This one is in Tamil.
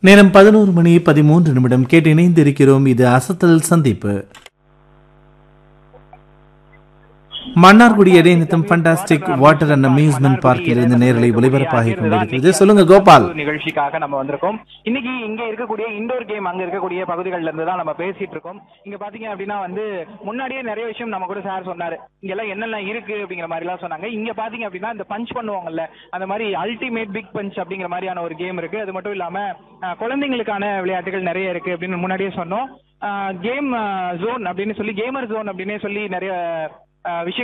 நேரம் பதினோரு மணி பதிமூன்று நிமிடம் கேட்டு இணைந்திருக்கிறோம் இது அசத்தல் சந்திப்பு மன்னார்குடி இடைநித்தம் ஃபண்டாஸ்டிக் வாட்டர் அண்ட் அம்யூஸ்மெண்ட் பார்க்கில் இருந்து நேரலை ஒளிபரப்பாகி கொண்டிருக்கிறது சொல்லுங்க கோபால் நிகழ்ச்சிக்காக நம்ம வந்திருக்கோம் இன்னைக்கு இங்க இருக்கக்கூடிய இண்டோர் கேம் அங்க இருக்கக்கூடிய பகுதிகள்ல இருந்து தான் நம்ம பேசிட்டு இருக்கோம் இங்க பாத்தீங்க அப்படின்னா வந்து முன்னாடியே நிறைய விஷயம் நம்ம கூட சார் சொன்னாரு இங்க எல்லாம் என்னெல்லாம் இருக்கு அப்படிங்கிற மாதிரி எல்லாம் சொன்னாங்க இங்க பாத்தீங்க அப்படின்னா இந்த பஞ்ச் பண்ணுவாங்கல்ல அந்த மாதிரி அல்டிமேட் பிக் பஞ்ச் அப்படிங்கிற மாதிரியான ஒரு கேம் இருக்கு அது மட்டும் இல்லாம அஹ், குழந்தைங்களுக்கான விளையாட்டுகள் நிறைய இருக்கு அப்படின்னு முன்னாடியே சொன்னோம் கேம் ஜோன் அப்படின்னு சொல்லி கேமர் ஜோன் அப்படின்னே சொல்லி நிறைய அஹ், விஷயம்